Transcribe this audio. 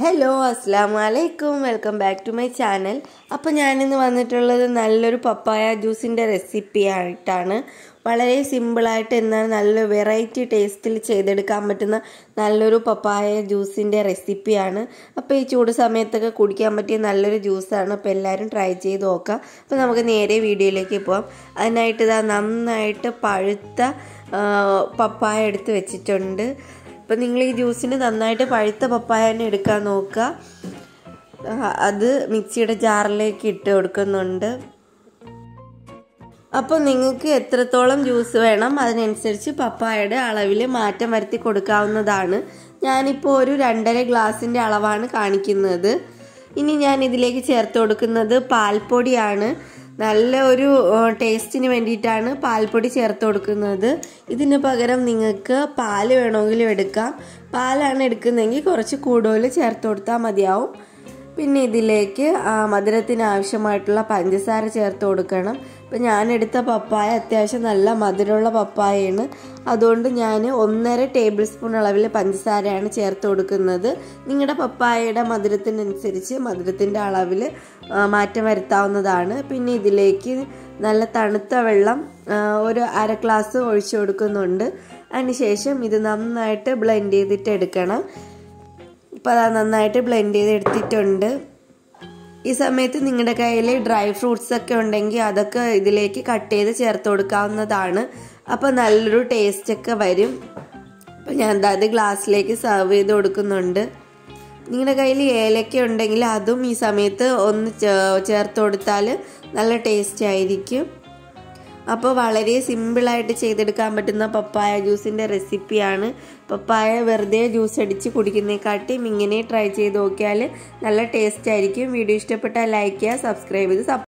hello അസ്സാം വലൈക്കും welcome back to my channel അപ്പോൾ ഞാനിന്ന് വന്നിട്ടുള്ളത് നല്ലൊരു പപ്പായ ജ്യൂസിൻ്റെ റെസിപ്പി ആയിട്ടാണ് വളരെ സിമ്പിളായിട്ട് എന്നാൽ നല്ല വെറൈറ്റി ടേസ്റ്റിൽ ചെയ്തെടുക്കാൻ പറ്റുന്ന നല്ലൊരു പപ്പായ ജ്യൂസിൻ്റെ റെസിപ്പിയാണ് അപ്പോൾ ഈ ചൂട് സമയത്തൊക്കെ കുടിക്കാൻ പറ്റിയ നല്ലൊരു ജ്യൂസാണ് അപ്പോൾ എല്ലാവരും ട്രൈ ചെയ്ത് നോക്കാം അപ്പോൾ നമുക്ക് നേരെ വീഡിയോയിലേക്ക് പോകാം അതിനായിട്ട് ഇതാ നന്നായിട്ട് പഴുത്ത പപ്പായ എടുത്ത് വെച്ചിട്ടുണ്ട് അപ്പം നിങ്ങൾ ഈ ജ്യൂസിന് നന്നായിട്ട് പഴുത്ത പപ്പായ തന്നെ എടുക്കാൻ നോക്കുക അത് മിക്സിയുടെ ജാറിലേക്ക് ഇട്ട് കൊടുക്കുന്നുണ്ട് അപ്പോൾ നിങ്ങൾക്ക് എത്രത്തോളം ജ്യൂസ് വേണം അതിനനുസരിച്ച് പപ്പായയുടെ അളവിൽ മാറ്റം വരുത്തി കൊടുക്കാവുന്നതാണ് ഞാനിപ്പോൾ ഒരു രണ്ടര ഗ്ലാസിൻ്റെ അളവാണ് കാണിക്കുന്നത് ഇനി ഞാൻ ഇതിലേക്ക് ചേർത്ത് കൊടുക്കുന്നത് പാൽപ്പൊടിയാണ് നല്ല ഒരു ടേസ്റ്റിന് വേണ്ടിയിട്ടാണ് പാൽപ്പൊടി ചേർത്ത് കൊടുക്കുന്നത് ഇതിന് പകരം നിങ്ങൾക്ക് പാല് വേണമെങ്കിലും എടുക്കാം പാലാണ് എടുക്കുന്നതെങ്കിൽ കുറച്ച് കൂടുതൽ ചേർത്ത് കൊടുത്താൽ മതിയാവും പിന്നെ ഇതിലേക്ക് മധുരത്തിന് ആവശ്യമായിട്ടുള്ള പഞ്ചസാര ചേർത്ത് കൊടുക്കണം ഇപ്പം ഞാൻ എടുത്ത പപ്പായ അത്യാവശ്യം നല്ല മധുരമുള്ള പപ്പായയാണ് അതുകൊണ്ട് ഞാൻ ഒന്നര ടേബിൾ സ്പൂൺ അളവിൽ പഞ്ചസാരയാണ് ചേർത്ത് കൊടുക്കുന്നത് നിങ്ങളുടെ പപ്പായയുടെ മധുരത്തിനനുസരിച്ച് മധുരത്തിൻ്റെ അളവിൽ മാറ്റം വരുത്താവുന്നതാണ് പിന്നെ ഇതിലേക്ക് നല്ല തണുത്ത വെള്ളം ഒരു അര ഗ്ലാസ് ഒഴിച്ചു കൊടുക്കുന്നുണ്ട് അതിനുശേഷം ഇത് നന്നായിട്ട് ബ്ലെൻഡ് ചെയ്തിട്ട് എടുക്കണം ഇപ്പോൾ അത് നന്നായിട്ട് ബ്ലെൻഡ് ചെയ്ത് എടുത്തിട്ടുണ്ട് ഈ സമയത്ത് നിങ്ങളുടെ കയ്യിൽ ഡ്രൈ ഫ്രൂട്ട്സ് ഒക്കെ ഉണ്ടെങ്കിൽ അതൊക്കെ ഇതിലേക്ക് കട്ട് ചെയ്ത് ചേർത്ത് കൊടുക്കാവുന്നതാണ് അപ്പോൾ നല്ലൊരു ടേസ്റ്റ് ഒക്കെ വരും അപ്പോൾ ഞാൻ അത് ഗ്ലാസ്സിലേക്ക് സെർവ് ചെയ്ത് കൊടുക്കുന്നുണ്ട് നിങ്ങളുടെ കയ്യിൽ ഏലക്ക ഉണ്ടെങ്കിൽ അതും ഈ സമയത്ത് ഒന്ന് ചേർത്ത് കൊടുത്താൽ നല്ല ടേസ്റ്റ് ആയിരിക്കും അപ്പോൾ വളരെ സിമ്പിളായിട്ട് ചെയ്തെടുക്കാൻ പറ്റുന്ന പപ്പായ ജ്യൂസിൻ്റെ റെസിപ്പിയാണ് പപ്പായ വെറുതെ ജ്യൂസ് അടിച്ച് കുടിക്കുന്നതിനെക്കാട്ടിയും ഇങ്ങനെ ട്രൈ ചെയ്ത് നോക്കിയാൽ നല്ല ടേസ്റ്റ് ആയിരിക്കും വീഡിയോ ഇഷ്ടപ്പെട്ടാൽ ലൈക്ക് ചെയ്യുക സബ്സ്ക്രൈബ് ചെയ്ത്